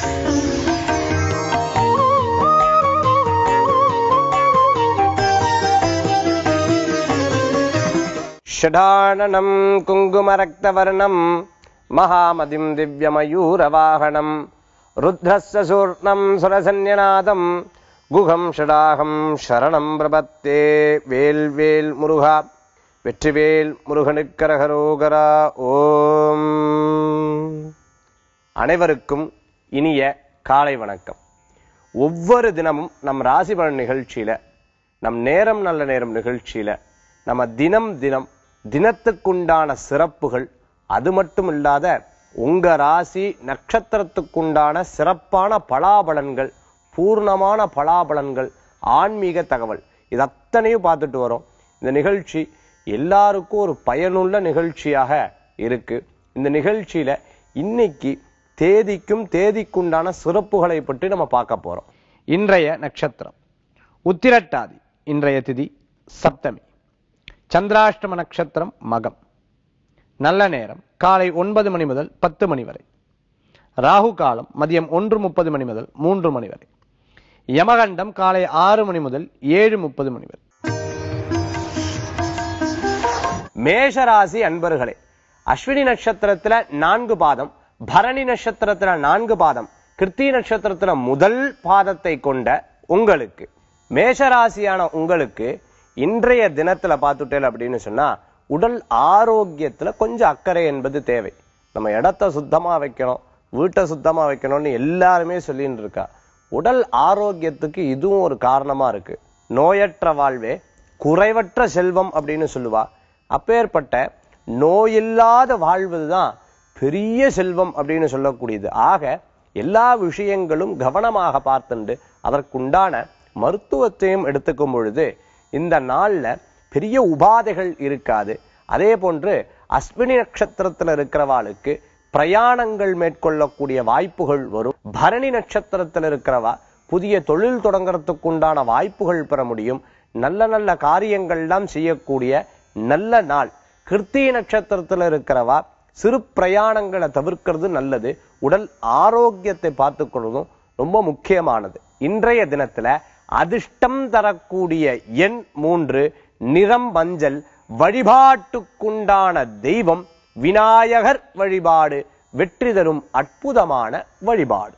षडाननं कुङ्कुमरक्तवर्णं महामतिं दिव्यमयूरवाहनं रुद्रस्य सूर्णं सुरसन्यनादं गुहं षडाहं शरणं प्रपत्ते வேல் வேல் முருகா வெற்றிவேல் முருகனுக்கரகரோகரா ஓம் அனைவருக்கும் இனிய காலை வணக்கம் ஒவ்வொரு தினமும் நம் ராசி பலன் நிகழ்ச்சியில நம் நேரம் நல்ல நேரம் நிகழ்ச்சியில நம்ம தினம் தினம் தினத்துக்குண்டான சிறப்புகள் அது மட்டும் இல்லாத உங்க ராசி நட்சத்திரத்துக்குண்டான சிறப்பான பலாபலன்கள் பூர்ணமான பலாபலன்கள் ஆன்மீக தகவல் இது அத்தனையும் பார்த்துட்டு வரோம் இந்த நிகழ்ச்சி எல்லாருக்கும் ஒரு பயனுள்ள நிகழ்ச்சியாக இருக்கு இந்த நிகழ்ச்சியில இன்னைக்கு தேதிக்கும் தேதிக்குண்டான சிறப்புகளை பற்றி நம்ம பார்க்க போறோம் இன்றைய நட்சத்திரம் உத்திரட்டாதி இன்றைய திதி சப்தமி சந்திராஷ்டம நட்சத்திரம் மகம் நல்ல நேரம் காலை ஒன்பது மணி முதல் பத்து மணி வரை ராகு காலம் மதியம் ஒன்று முப்பது மணி முதல் மூன்று மணி வரை யமகண்டம் காலை ஆறு மணி முதல் ஏழு முப்பது மணி வரை மேஷராசி அன்பர்களே அஸ்வினி நட்சத்திரத்துல நான்கு பாதம் பரணி நட்சத்திரத்துல நான்கு பாதம் கிருத்தி நட்சத்திரத்துல முதல் பாதத்தை கொண்ட உங்களுக்கு மேஷராசியான உங்களுக்கு இன்றைய தினத்துல பார்த்துட்டேன் அப்படின்னு சொன்னா உடல் ஆரோக்கியத்துல கொஞ்சம் அக்கறை என்பது தேவை நம்ம இடத்த சுத்தமா வைக்கணும் வீட்டை சுத்தமா வைக்கணும்னு எல்லாருமே சொல்லிட்டு இருக்கா உடல் ஆரோக்கியத்துக்கு இதுவும் ஒரு காரணமா இருக்கு நோயற்ற வாழ்வே குறைவற்ற செல்வம் அப்படின்னு சொல்லுவா அப்பேற்பட்ட நோயில்லாத வாழ்வதுதான் பெரிய செல்வம் அப்படின்னு சொல்லக்கூடியது ஆக எல்லா விஷயங்களும் கவனமாக பார்த்துண்டு அதற்குண்டான மருத்துவத்தையும் எடுத்துக்கும் பொழுது இந்த நாள்ல பெரிய உபாதைகள் இருக்காது அதே போன்று அஸ்வினி நட்சத்திரத்துல இருக்கிறவாளுக்கு பிரயாணங்கள் மேற்கொள்ளக்கூடிய வாய்ப்புகள் வரும் பரணி நட்சத்திரத்தில் இருக்கிறவா புதிய தொழில் தொடங்குறதுக்குண்டான வாய்ப்புகள் பெற முடியும் நல்ல நல்ல காரியங்கள்லாம் செய்யக்கூடிய நல்ல நாள் கிருத்திய நட்சத்திரத்துல இருக்கிறவா சிறு பிரயாணங்களை தவிர்க்கிறது நல்லது உடல் ஆரோக்கியத்தை பார்த்துக்கொள்வதும் ரொம்ப முக்கியமானது இன்றைய தினத்துல அதிர்ஷ்டம் தரக்கூடிய எண் மூன்று நிறம் மஞ்சள் வழிபாட்டுக்குண்டான தெய்வம் விநாயகர் வழிபாடு வெற்றி தரும் அற்புதமான வழிபாடு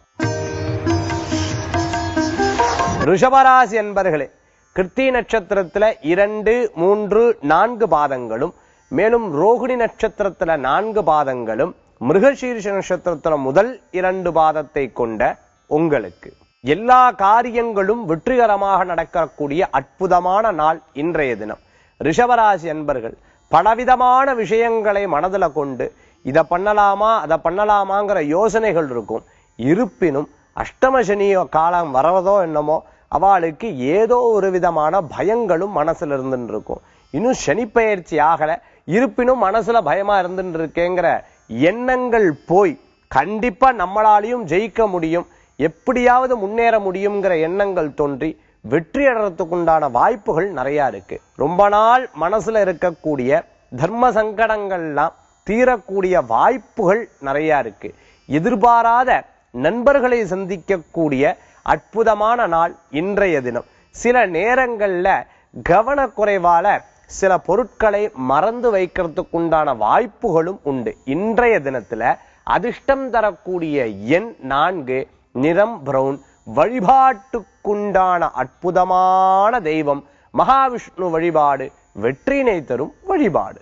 ரிஷபராசி என்பர்களே கிருத்தி நட்சத்திரத்துல இரண்டு மூன்று நான்கு பாதங்களும் மேலும் ரோகிணி நட்சத்திரத்துல நான்கு பாதங்களும் மிருகசீர்ஷ நட்சத்திரத்துல முதல் இரண்டு பாதத்தை கொண்ட உங்களுக்கு எல்லா காரியங்களும் வெற்றிகரமாக நடக்கக்கூடிய அற்புதமான நாள் இன்றைய தினம் ரிஷபராசி அன்பர்கள் பலவிதமான விஷயங்களை மனதுல கொண்டு இதை பண்ணலாமா அதை பண்ணலாமாங்கிற யோசனைகள் இருக்கும் இருப்பினும் அஷ்டம சனி காலம் வரவதோ என்னமோ அவளுக்கு ஏதோ ஒரு விதமான பயங்களும் மனசுல இருந்துட்டு இருக்கும் இன்னும் சனி பயிற்சி ஆகல இருப்பினும் மனசுல பயமா இருந்துட்டு இருக்கேங்கிற எண்ணங்கள் போய் கண்டிப்பா நம்மளாலையும் ஜெயிக்க முடியும் எப்படியாவது முன்னேற முடியுங்கிற எண்ணங்கள் தோன்றி வெற்றி அடைறதுக்குண்டான வாய்ப்புகள் நிறைய இருக்கு ரொம்ப நாள் மனசுல இருக்கக்கூடிய தர்ம சங்கடங்கள்லாம் தீரக்கூடிய வாய்ப்புகள் நிறைய இருக்கு எதிர்பாராத நண்பர்களை சந்திக்கக்கூடிய அற்புதமான நாள் இன்றைய தினம் சில நேரங்கள்ல கவனக்குறைவால சில பொருட்களை மறந்து வைக்கிறதுக்குண்டான வாய்ப்புகளும் உண்டு இன்றைய தினத்துல அதிர்ஷ்டம் தரக்கூடிய எண் நான்கு நிறம் பிரவுன் வழிபாட்டுக்குண்டான அற்புதமான தெய்வம் மகாவிஷ்ணு வழிபாடு வெற்றினை தரும் வழிபாடு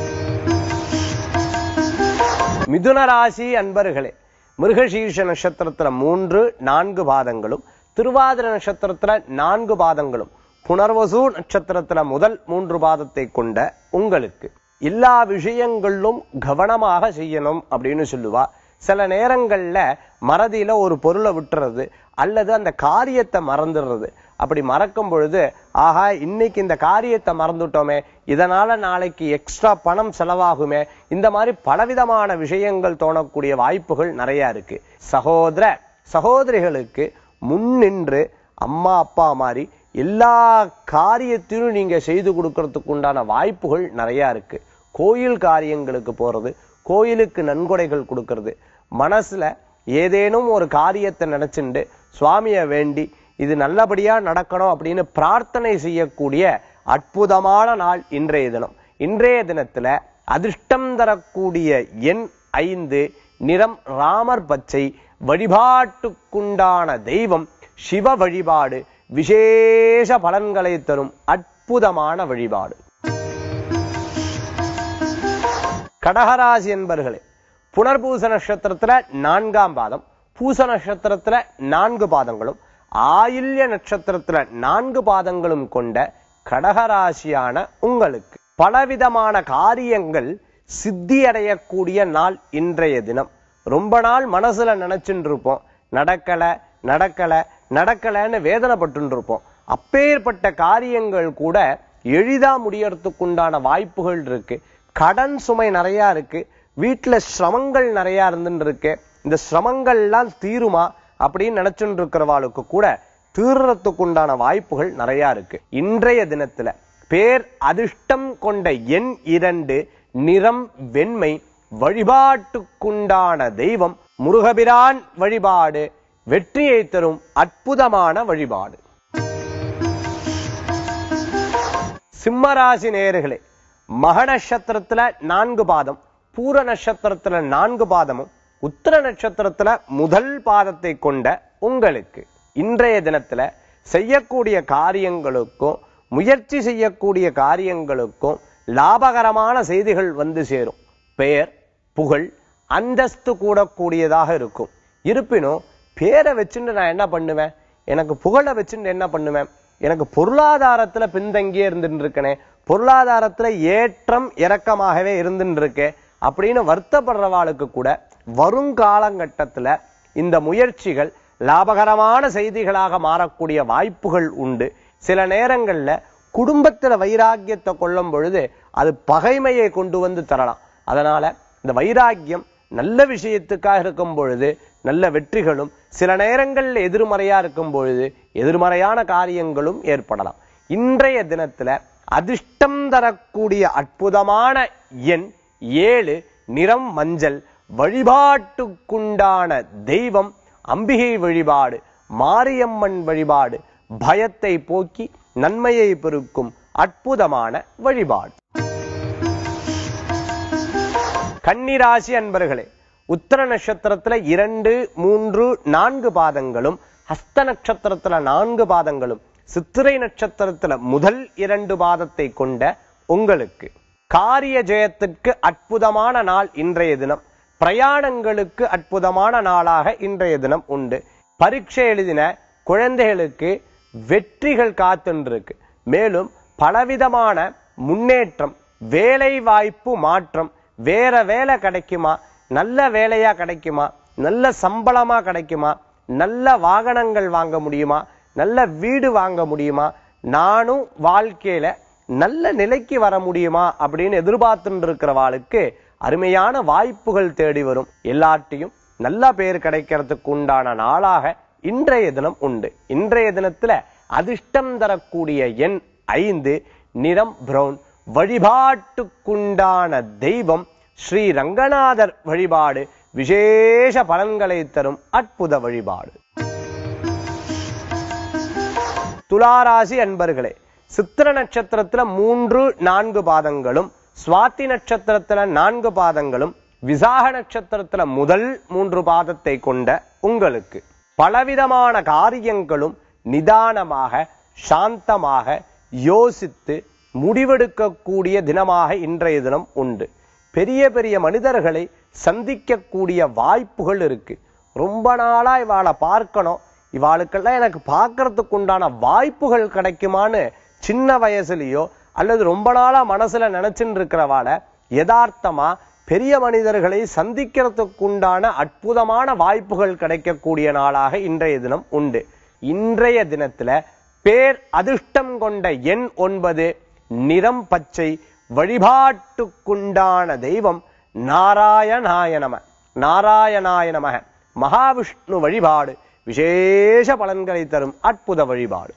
மிதுன ராசி அன்பர்களே மிருகசீர்ஷ நட்சத்திரத்துல மூன்று நான்கு பாதங்களும் திருவாதிர நட்சத்திரத்துல நான்கு பாதங்களும் புனர்வசு நட்சத்திரத்துல முதல் மூன்று பாதத்தை கொண்ட உங்களுக்கு எல்லா விஷயங்களிலும் கவனமாக செய்யணும் அப்படின்னு சொல்லுவா சில நேரங்கள்ல மறதியில ஒரு பொருளை விட்டுறது அல்லது அந்த காரியத்தை மறந்துடுறது அப்படி மறக்கும் பொழுது ஆஹா இன்னைக்கு இந்த காரியத்தை மறந்துட்டோமே இதனால நாளைக்கு எக்ஸ்ட்ரா பணம் செலவாகுமே இந்த மாதிரி பலவிதமான விஷயங்கள் தோணக்கூடிய வாய்ப்புகள் நிறைய இருக்கு சகோதர சகோதரிகளுக்கு முன்னின்று அம்மா அப்பா மாதிரி எல்லா காரியத்திலும் நீங்க செய்து கொடுக்கறதுக்கு உண்டான வாய்ப்புகள் நிறைய இருக்கு கோயில் காரியங்களுக்கு போறது கோயிலுக்கு நன்கொடைகள் கொடுக்கறது மனசுல ஏதேனும் ஒரு காரியத்தை நினைச்சுண்டு சுவாமியை வேண்டி இது நல்லபடியா நடக்கணும் அப்படின்னு பிரார்த்தனை செய்யக்கூடிய அற்புதமான நாள் இன்றைய தினம் இன்றைய தினத்துல அதிர்ஷ்டம் தரக்கூடிய எண் ஐந்து நிறம் ராமர் பச்சை வழிபாட்டுக்குண்டான தெய்வம் சிவ வழிபாடு விசேஷ பலன்களை தரும் அற்புதமான வழிபாடு கடகராசி என்பர்களே புனர்பூச நட்சத்திரத்துல நான்காம் பாதம் பூச நட்சத்திரத்துல நான்கு பாதங்களும் ஆயில்ய நட்சத்திரத்துல நான்கு பாதங்களும் கொண்ட கடகராசியான உங்களுக்கு பலவிதமான காரியங்கள் சித்தி அடையக்கூடிய நாள் இன்றைய தினம் ரொம்ப நாள் மனசுல நினைச்சுட்டு இருப்போம் நடக்கல நடக்கல நடக்கலன்னு வேதனைப்பட்டு இருப்போம் அப்பேற்பட்ட காரியங்கள் கூட எளிதா முடியறதுக்குண்டான வாய்ப்புகள் இருக்கு கடன் சுமை நிறைய இருக்கு வீட்டுல சிரமங்கள் நிறைய இருந்துட்டு இருக்கு இந்த சிரமங்கள்லாம் தீருமா அப்படின்னு நினைச்சுட்டு இருக்கிறவாளுக்கு கூட தீர்றதுக்குண்டான வாய்ப்புகள் நிறைய இருக்கு இன்றைய தினத்துல பேர் அதிர்ஷ்டம் கொண்ட எண் இரண்டு நிறம் வெண்மை வழிபாட்டுக்குண்டான தெய்வம் முருகபிரான் வழிபாடு வெற்றியை தரும் அற்புதமான வழிபாடு சிம்மராசி நேயர்களே மக நட்சத்திரத்துல நான்கு பாதம் பூர நட்சத்திரத்துல நான்கு பாதமும் உத்திர நட்சத்திரத்துல முதல் பாதத்தை கொண்ட உங்களுக்கு இன்றைய தினத்துல செய்யக்கூடிய காரியங்களுக்கும் முயற்சி செய்யக்கூடிய காரியங்களுக்கும் லாபகரமான செய்திகள் வந்து சேரும் பெயர் புகழ் அந்தஸ்து கூடக்கூடியதாக இருக்கும் இருப்பினும் பேரை வச்சுட்டு நான் என்ன பண்ணுவேன் எனக்கு புகழை வச்சுட்டு என்ன பண்ணுவேன் எனக்கு பொருளாதாரத்துல பின்தங்கியே இருந்துட்டு இருக்கனே பொருளாதாரத்துல ஏற்றம் இறக்கமாகவே இருந்துட்டு இருக்கே அப்படின்னு வருத்தப்படுறவாளுக்கு கூட வருங்காலங்கட்டத்துல இந்த முயற்சிகள் லாபகரமான செய்திகளாக மாறக்கூடிய வாய்ப்புகள் உண்டு சில நேரங்கள்ல குடும்பத்துல வைராக்கியத்தை கொள்ளும் பொழுது அது பகைமையை கொண்டு வந்து தரலாம் அதனால இந்த வைராக்கியம் நல்ல விஷயத்துக்காக இருக்கும் பொழுது நல்ல வெற்றிகளும் சில நேரங்கள்ல எதிர்மறையா இருக்கும் பொழுது எதிர்மறையான காரியங்களும் ஏற்படலாம் இன்றைய தினத்துல அதிர்ஷ்டம் தரக்கூடிய அற்புதமான எண் ஏழு நிறம் மஞ்சள் வழிபாட்டுக்குண்டான தெய்வம் அம்பிகை வழிபாடு மாரியம்மன் வழிபாடு பயத்தை போக்கி நன்மையை பெருக்கும் அற்புதமான வழிபாடு கன்னிராசி அன்பர்களே உத்தர நட்சத்திரத்துல இரண்டு மூன்று நான்கு பாதங்களும் ஹஸ்த நட்சத்திரத்துல நான்கு பாதங்களும் சித்திரை நட்சத்திரத்துல முதல் இரண்டு பாதத்தை கொண்ட உங்களுக்கு காரிய ஜெயத்திற்கு அற்புதமான நாள் இன்றைய தினம் பிரயாணங்களுக்கு அற்புதமான நாளாக இன்றைய தினம் உண்டு பரீட்சை எழுதின குழந்தைகளுக்கு வெற்றிகள் காத்துருக்கு மேலும் பலவிதமான முன்னேற்றம் வேலை வாய்ப்பு மாற்றம் வேற வேலை கிடைக்குமா நல்ல வேலையா கிடைக்குமா நல்ல சம்பளமா கிடைக்குமா நல்ல வாகனங்கள் வாங்க முடியுமா நல்ல வீடு வாங்க முடியுமா நானும் வாழ்க்கையில நல்ல நிலைக்கு வர முடியுமா அப்படின்னு எதிர்பார்த்துட்டு இருக்கிறவாளுக்கு அருமையான வாய்ப்புகள் தேடி வரும் எல்லாட்டையும் நல்ல பேர் கிடைக்கிறதுக்கு உண்டான நாளாக இன்றைய தினம் உண்டு இன்றைய தினத்துல அதிர்ஷ்டம் தரக்கூடிய எண் ஐந்து நிறம் பிரவுன் வழிபாட்டுக்குண்டான தெய்வம் ஸ்ரீ ரங்கநாதர் வழிபாடு விசேஷ பலன்களை தரும் அற்புத வழிபாடு துளாராசி அன்பர்களே சித்திர நட்சத்திரத்துல மூன்று நான்கு பாதங்களும் சுவாதி நட்சத்திரத்துல நான்கு பாதங்களும் விசாக நட்சத்திரத்துல முதல் மூன்று பாதத்தை கொண்ட உங்களுக்கு பலவிதமான காரியங்களும் நிதானமாக சாந்தமாக யோசித்து முடிவெடுக்கக்கூடிய தினமாக இன்றைய தினம் உண்டு பெரிய பெரிய மனிதர்களை சந்திக்கக்கூடிய வாய்ப்புகள் இருக்கு ரொம்ப நாளா இவாளை பார்க்கணும் இவாளுக்கெல்லாம் எனக்கு பார்க்கறதுக்கு உண்டான வாய்ப்புகள் கிடைக்குமான்னு சின்ன வயசுலயோ அல்லது ரொம்ப நாளா மனசுல நினைச்சுட்டு இருக்கிறவாள யதார்த்தமா பெரிய மனிதர்களை சந்திக்கிறதுக்கு உண்டான அற்புதமான வாய்ப்புகள் கிடைக்கக்கூடிய நாளாக இன்றைய தினம் உண்டு இன்றைய தினத்துல பேர் அதிர்ஷ்டம் கொண்ட எண் ஒன்பது நிறம் பச்சை வழிபாட்டுக்குண்டான தெய்வம் நாராயணாய நம நாராயணாய நமக மகாவிஷ்ணு வழிபாடு விசேஷ பலன்களை தரும் அற்புத வழிபாடு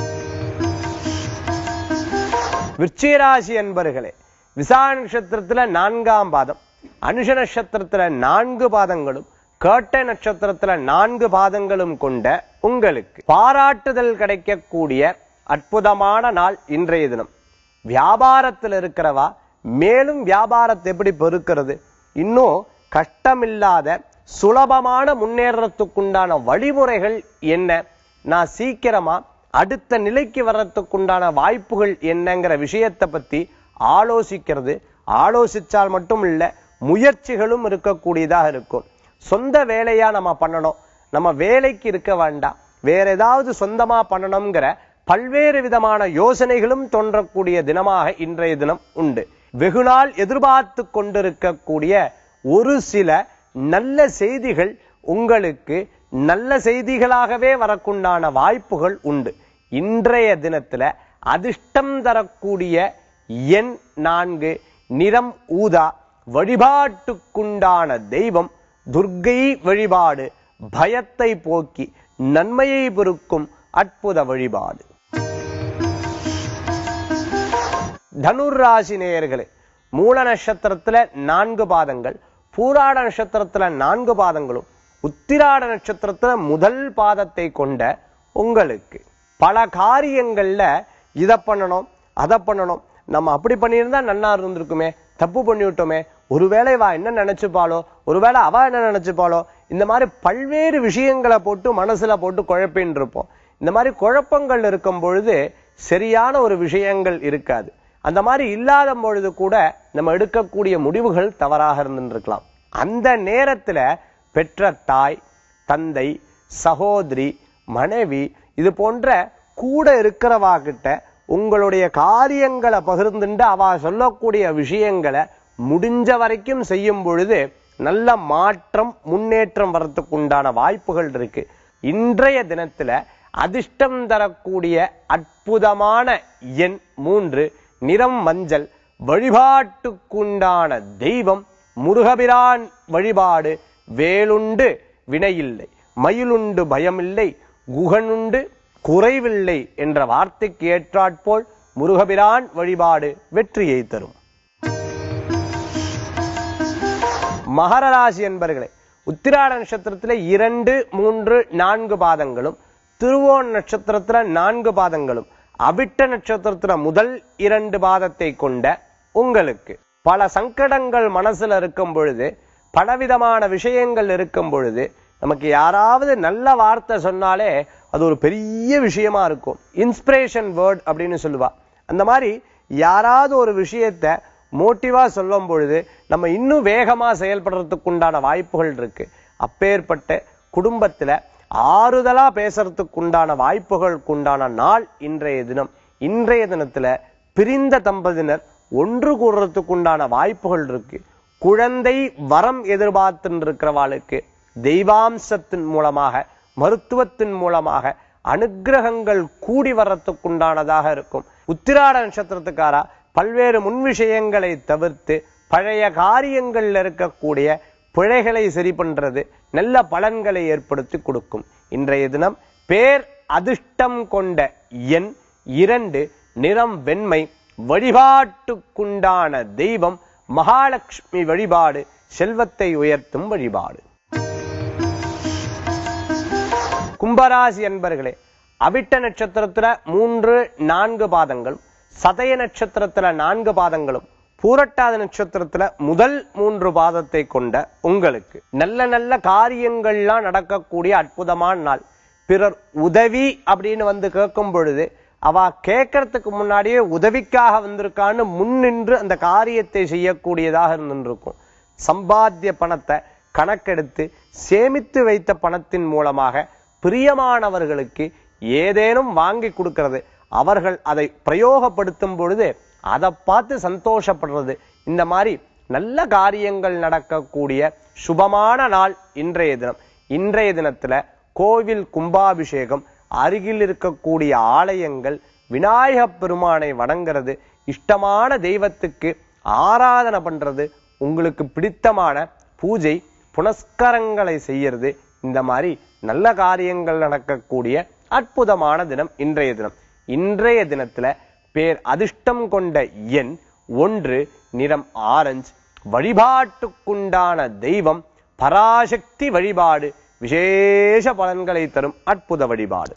விருச்சிகராசி அன்பர்களே விசா நட்சத்திரத்துல நான்காம் பாதம் அனுஷ நட்சத்திரத்துல நான்கு பாதங்களும் கேட்ட நட்சத்திரத்துல நான்கு பாதங்களும் கொண்ட உங்களுக்கு பாராட்டுதல் கிடைக்கக்கூடிய அற்புதமான நாள் இன்றைய தினம் வியாபாரத்தில் இருக்கிறவா மேலும் வியாபாரத்தை எப்படி பெருக்கிறது இன்னும் கஷ்டமில்லாத சுலபமான முன்னேறத்துக்குண்டான வழிமுறைகள் என்ன நான் சீக்கிரமா அடுத்த நிலைக்கு வர்றதுக்குண்டான வாய்ப்புகள் என்னங்கிற விஷயத்தை பத்தி ஆலோசிக்கிறது ஆலோசிச்சால் மட்டும் இல்ல முயற்சிகளும் இருக்கக்கூடியதாக இருக்கும் சொந்த வேலையா நம்ம பண்ணணும் நம்ம வேலைக்கு இருக்க வேண்டாம் வேற ஏதாவது சொந்தமா பண்ணணுங்கிற பல்வேறு விதமான யோசனைகளும் தோன்றக்கூடிய தினமாக இன்றைய தினம் உண்டு வெகுநாள் எதிர்பார்த்து கொண்டிருக்கக்கூடிய ஒரு சில நல்ல செய்திகள் உங்களுக்கு நல்ல செய்திகளாகவே வரக்குண்டான வாய்ப்புகள் உண்டு இன்றைய தினத்துல அதிர்ஷ்டம் தரக்கூடிய எண் நான்கு நிறம் ஊதா வழிபாட்டுக்குண்டான தெய்வம் துர்க்கை வழிபாடு பயத்தை போக்கி நன்மையை பெருக்கும் அற்புத வழிபாடு தனுர் ராசி நேயர்களே மூல நட்சத்திரத்துல நான்கு பாதங்கள் பூராட நட்சத்திரத்துல நான்கு பாதங்களும் உத்திராட நட்சத்திரத்துல முதல் பாதத்தை கொண்ட உங்களுக்கு பல காரியங்கள்ல இத பண்ணணும் அதை பண்ணணும் நம்ம அப்படி பண்ணியிருந்தா நன்னா இருந்திருக்குமே தப்பு பண்ணிவிட்டோமே ஒருவேளை வா என்ன நினைச்சுப்பாளோ ஒருவேளை அவ என்ன நினைச்சுப்பாளோ இந்த மாதிரி பல்வேறு விஷயங்களை போட்டு மனசுல போட்டு குழப்பின்னு இருப்போம் இந்த மாதிரி குழப்பங்கள் இருக்கும் பொழுது சரியான ஒரு விஷயங்கள் இருக்காது அந்த மாதிரி இல்லாத பொழுது கூட நம்ம எடுக்கக்கூடிய முடிவுகள் தவறாக இருந்துருக்கலாம் அந்த நேரத்துல பெற்ற தாய் தந்தை சகோதரி மனைவி இது போன்ற கூட இருக்கிறவா கிட்ட உங்களுடைய காரியங்களை பகிர்ந்துண்டு அவ சொல்லக்கூடிய விஷயங்களை முடிஞ்ச வரைக்கும் செய்யும் பொழுது நல்ல மாற்றம் முன்னேற்றம் வரத்துக்கு உண்டான வாய்ப்புகள் இருக்கு இன்றைய தினத்துல அதிர்ஷ்டம் தரக்கூடிய அற்புதமான எண் மூன்று நிறம் மஞ்சள் வழிபாட்டுக்குண்டான தெய்வம் முருகபிரான் வழிபாடு வேலுண்டு வினையில்லை மயிலுண்டு பயமில்லை குகனுண்டு குறைவில்லை என்ற வார்த்தைக்கு ஏற்றாற்போல் முருகபிரான் வழிபாடு வெற்றியை தரும் மகர ராசி என்பர்களே உத்திராட நட்சத்திரத்துல இரண்டு மூன்று நான்கு பாதங்களும் திருவோண நட்சத்திரத்துல நான்கு பாதங்களும் அவிட்ட நட்சத்திரத்துல முதல் இரண்டு பாதத்தை கொண்ட உங்களுக்கு பல சங்கடங்கள் மனசுல இருக்கும் பொழுது பலவிதமான விஷயங்கள் இருக்கும் பொழுது நமக்கு யாராவது நல்ல வார்த்தை சொன்னாலே அது ஒரு பெரிய விஷயமா இருக்கும் இன்ஸ்பிரேஷன் வேர்ட் அப்படின்னு சொல்லுவா அந்த மாதிரி யாராவது ஒரு விஷயத்த மோட்டிவா சொல்லும் பொழுது நம்ம இன்னும் வேகமா செயல்படுறதுக்கு உண்டான வாய்ப்புகள் இருக்கு அப்பேற்பட்ட குடும்பத்துல ஆறுதலா பேசுறதுக்கு உண்டான வாய்ப்புகளுக்கு உண்டான நாள் இன்றைய தினம் இன்றைய தினத்துல பிரிந்த தம்பதியினர் ஒன்று கூடுறதுக்கு உண்டான வாய்ப்புகள் இருக்கு குழந்தை வரம் எதிர்பார்த்துன்னு இருக்கிறவாளுக்கு தெய்வாம்சத்தின் மூலமாக மருத்துவத்தின் மூலமாக அனுக்கிரகங்கள் கூடி வர்றதுக்குண்டானதாக இருக்கும் உத்திராட நட்சத்திரத்துக்காரா பல்வேறு முன் விஷயங்களை தவிர்த்து பழைய காரியங்கள்ல இருக்கக்கூடிய பிழைகளை சரி பண்றது நல்ல பலன்களை ஏற்படுத்தி கொடுக்கும் இன்றைய தினம் பேர் அதிர்ஷ்டம் கொண்ட எண் இரண்டு நிறம் வெண்மை வழிபாட்டுக்குண்டான தெய்வம் மகாலட்சுமி வழிபாடு செல்வத்தை உயர்த்தும் வழிபாடு கும்பராசி அன்பர்களே அவிட்ட நட்சத்திரத்துல மூன்று நான்கு பாதங்களும் சதய நட்சத்திரத்துல நான்கு பாதங்களும் பூரட்டாத நட்சத்திரத்துல முதல் மூன்று பாதத்தை கொண்ட உங்களுக்கு நல்ல நல்ல காரியங்கள்லாம் நடக்கக்கூடிய அற்புதமான நாள் பிறர் உதவி அப்படின்னு வந்து கேட்கும் பொழுது அவ கேட்கறதுக்கு முன்னாடியே உதவிக்காக வந்திருக்கான்னு முன்னின்று அந்த காரியத்தை செய்யக்கூடியதாக இருந்திருக்கும் சம்பாத்திய பணத்தை கணக்கெடுத்து சேமித்து வைத்த பணத்தின் மூலமாக பிரியமானவர்களுக்கு ஏதேனும் வாங்கி கொடுக்கிறது அவர்கள் அதை பிரயோகப்படுத்தும் பொழுது அதை பார்த்து சந்தோஷப்படுறது இந்த மாதிரி நல்ல காரியங்கள் நடக்கக்கூடிய சுபமான நாள் இன்றைய தினம் இன்றைய தினத்துல கோவில் கும்பாபிஷேகம் அருகில் இருக்கக்கூடிய ஆலயங்கள் விநாயகப் பெருமானை வணங்குறது இஷ்டமான தெய்வத்துக்கு ஆராதனை பண்றது உங்களுக்கு பிடித்தமான பூஜை புனஸ்கரங்களை செய்யறது இந்த மாதிரி நல்ல காரியங்கள் நடக்கக்கூடிய அற்புதமான தினம் இன்றைய தினம் இன்றைய தினத்துல பேர் அதிர்ஷ்டம் கொண்ட எண் ஒன்று நிறம் ஆரஞ்சு வழிபாட்டுக்குண்டான தெய்வம் பராசக்தி வழிபாடு விசேஷ பலன்களை தரும் அற்புத வழிபாடு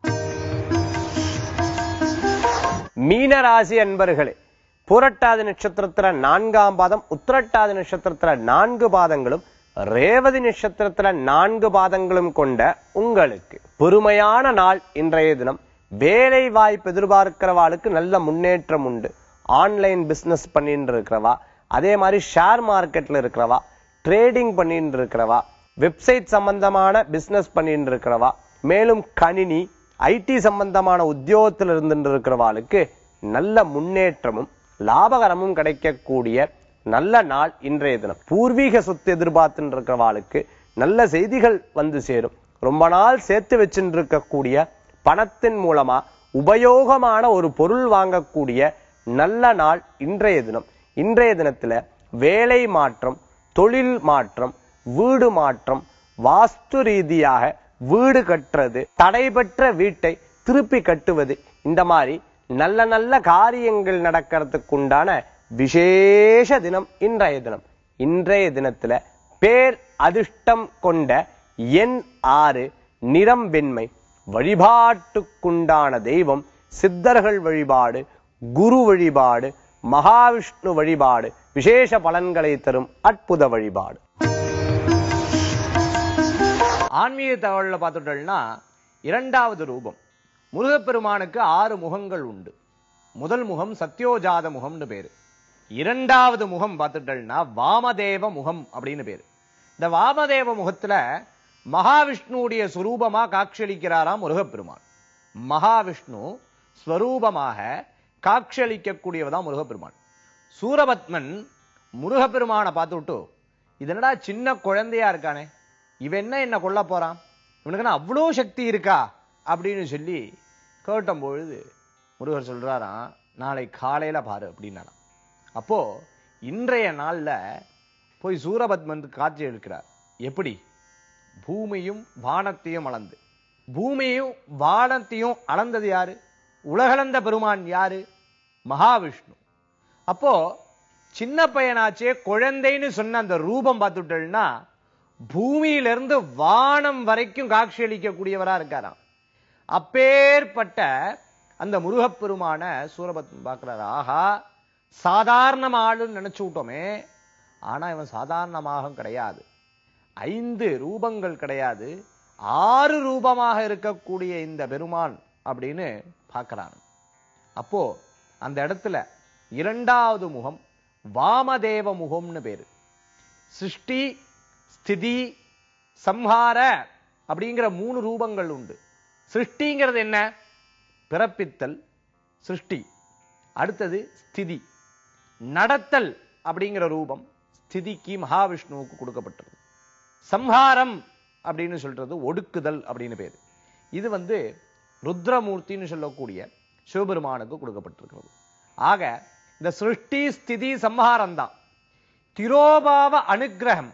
மீனராசி அன்பர்களே புரட்டாதி நட்சத்திரத்துல நான்காம் பாதம் உத்திரட்டாதி நட்சத்திரத்துல நான்கு பாதங்களும் ரேவதி நட்சத்திரத்துல நான்கு பாதங்களும் கொண்ட உங்களுக்கு பொறுமையான நாள் இன்றைய தினம் வேலை வாய்ப்பு எதிர்பார்க்கிறவாளுக்கு நல்ல முன்னேற்றம் உண்டு ஆன்லைன் பிசினஸ் பண்ணிட்டு இருக்கிறவா அதே மாதிரி ஷேர் மார்க்கெட்ல இருக்கிறவா ட்ரேடிங் பண்ணிட்டு இருக்கிறவா வெப்சைட் சம்பந்தமான பிசினஸ் பண்ணிட்டு இருக்கிறவா மேலும் கணினி ஐடி சம்பந்தமான உத்தியோகத்தில் இருந்துட்டு இருக்கிறவாளுக்கு நல்ல முன்னேற்றமும் லாபகரமும் கிடைக்கக்கூடிய நல்ல நாள் இன்றைய தினம் பூர்வீக சொத்து எதிர்பார்த்துட்டு இருக்கிறவாளுக்கு நல்ல செய்திகள் வந்து சேரும் ரொம்ப நாள் சேர்த்து வச்சுட்டு இருக்கக்கூடிய பணத்தின் மூலமா உபயோகமான ஒரு பொருள் வாங்கக்கூடிய நல்ல நாள் இன்றைய தினம் இன்றைய தினத்துல வேலை மாற்றம் தொழில் மாற்றம் வீடு மாற்றம் வாஸ்து ரீதியாக வீடு கட்டுறது தடைபெற்ற வீட்டை திருப்பி கட்டுவது இந்த மாதிரி நல்ல நல்ல காரியங்கள் நடக்கிறதுக்கு உண்டான விசேஷ தினம் இன்றைய தினம் இன்றைய தினத்துல பேர் அதிர்ஷ்டம் கொண்ட எண் ஆறு நிறம் வெண்மை வழிபாட்டுக்குண்டான தெய்வம் சித்தர்கள் வழிபாடு குரு வழிபாடு மகாவிஷ்ணு வழிபாடு விசேஷ பலன்களை தரும் அற்புத வழிபாடு ஆன்மீக தகவல்ல பார்த்துட்டோம்னா இரண்டாவது ரூபம் முருகப்பெருமானுக்கு ஆறு முகங்கள் உண்டு முதல் முகம் சத்யோஜாத முகம்னு பேரு இரண்டாவது முகம் பார்த்துட்டோம்னா வாமதேவ முகம் அப்படின்னு பேரு இந்த வாமதேவ முகத்துல மகாவிஷ்ணுவுடைய சுரூபமா காட்சியளிக்கிறாராம் முருகப்பெருமான் மகாவிஷ்ணு ஸ்வரூபமாக காட்சியளிக்கக்கூடியவதான் முருகப்பெருமான் சூரபத்மன் முருகப்பெருமானை பார்த்துட்டு இது என்னடா சின்ன குழந்தையா இருக்கானே இவன் என்ன என்ன கொல்ல போறான் இவனுக்கு என்ன அவ்வளோ சக்தி இருக்கா அப்படின்னு சொல்லி கேட்டும் பொழுது முருகர் சொல்றாராம் நாளை காலையில பாரு அப்படின்னாராம் அப்போ இன்றைய நாள்ல போய் சூரபத்மனுக்கு காட்சி எடுக்கிறார் எப்படி பூமியும் வானத்தையும் அளந்து பூமியும் வானத்தையும் அளந்தது யாரு உலகளந்த பெருமான் யாரு மகாவிஷ்ணு அப்போ சின்ன பையனாச்சே குழந்தைன்னு சொன்ன அந்த ரூபம் பார்த்துட்டேன்னா பூமியிலிருந்து வானம் வரைக்கும் காட்சி அளிக்கக்கூடியவரா இருக்காராம் அப்பேற்பட்ட அந்த முருகப்பெருமான சூரபத்மன் பார்க்கிறார் ஆஹா சாதாரண ஆளுன்னு நினைச்சு விட்டோமே ஆனா இவன் சாதாரணமாக கிடையாது ஐந்து ரூபங்கள் கிடையாது ஆறு ரூபமாக இருக்கக்கூடிய இந்த பெருமான் அப்படின்னு பார்க்கிறான் அப்போ அந்த இடத்துல இரண்டாவது முகம் வாமதேவ முகம்னு பேரு சிருஷ்டி ஸ்திதி சம்ஹார அப்படிங்கிற மூணு ரூபங்கள் உண்டு சிருஷ்டிங்கிறது என்ன பிறப்பித்தல் சிருஷ்டி அடுத்தது ஸ்திதி நடத்தல் அப்படிங்கிற ரூபம் ஸ்திதிக்கு மகாவிஷ்ணுவுக்கு கொடுக்கப்பட்டது சம்ஹாரம் அப்படின்னு சொல்றது ஒடுக்குதல் அப்படின்னு பேரு இது வந்து ருத்ரமூர்த்தின்னு சொல்லக்கூடிய சிவபெருமானுக்கு கொடுக்கப்பட்டிருக்கிறது ஆக இந்த சிருஷ்டி ஸ்திதி சம்ஹாரம் தான் திரோபாவ அனுக்கிரகம்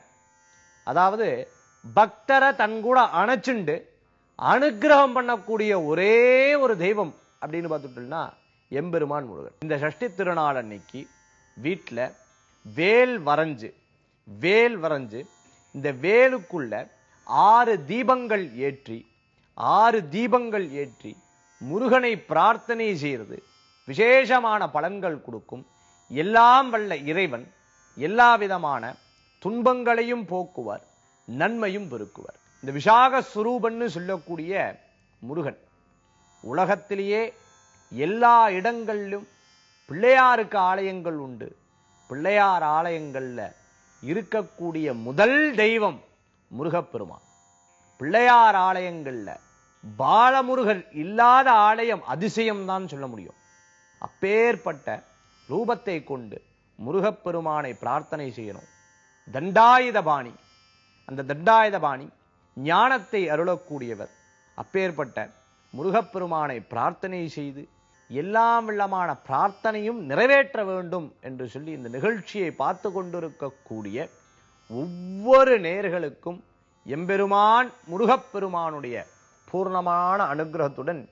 அதாவது பக்தரை தன் கூட அணைச்சுண்டு அனுக்கிரகம் பண்ணக்கூடிய ஒரே ஒரு தெய்வம் அப்படின்னு பார்த்துட்டோம்னா எம்பெருமான் முருகன் இந்த சஷ்டி திருநாள் அன்னைக்கு வீட்டில் வேல் வரைஞ்சு வேல் வரைஞ்சு இந்த வேலுக்குள்ள ஆறு தீபங்கள் ஏற்றி ஆறு தீபங்கள் ஏற்றி முருகனை பிரார்த்தனை செய்கிறது விசேஷமான பலன்கள் கொடுக்கும் எல்லாம் வல்ல இறைவன் எல்லா விதமான துன்பங்களையும் போக்குவார் நன்மையும் பெருக்குவார் இந்த விஷாக சுரூபன்னு சொல்லக்கூடிய முருகன் உலகத்திலேயே எல்லா இடங்களிலும் பிள்ளையாருக்கு ஆலயங்கள் உண்டு பிள்ளையார் ஆலயங்கள்ல இருக்கக்கூடிய முதல் தெய்வம் முருகப்பெருமான் பிள்ளையார் ஆலயங்கள்ல பாலமுருகர் இல்லாத ஆலயம் அதிசயம் தான் சொல்ல முடியும் அப்பேற்பட்ட ரூபத்தை கொண்டு முருகப்பெருமானை பிரார்த்தனை செய்யணும் தண்டாயுத பாணி அந்த தண்டாயுத பாணி ஞானத்தை அருளக்கூடியவர் அப்பேற்பட்ட முருகப்பெருமானை பிரார்த்தனை செய்து எல்லாம் வில்லமான பிரார்த்தனையும் நிறைவேற்ற வேண்டும் என்று சொல்லி இந்த நிகழ்ச்சியை பார்த்து கொண்டிருக்கக்கூடிய ஒவ்வொரு நேர்களுக்கும் எம்பெருமான் முருகப்பெருமானுடைய பூர்ணமான அனுகிரகத்துடன்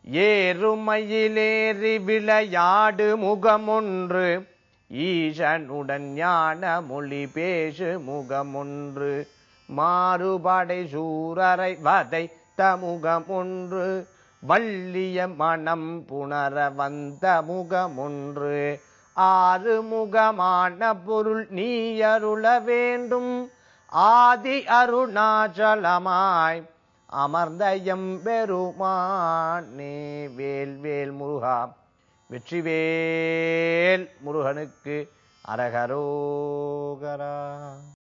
ஏறுமையிலேறி விளையாடு முகமொன்று ஈசனுடன் ஞான மொழி பேசு முகமொன்று மாறுபடை சூரரை வதை தமுகம் ஒன்று வள்ளிய மனம் புணர வந்த முகம் ஒன்று ஆறு முகமான பொருள் நீ அருள வேண்டும் ஆதி அருணாச்சலமாய் அமர்ந்த எம்பெருமானே வேல் வேல் முருகா வெற்றிவேல் முருகனுக்கு அரகரோகரா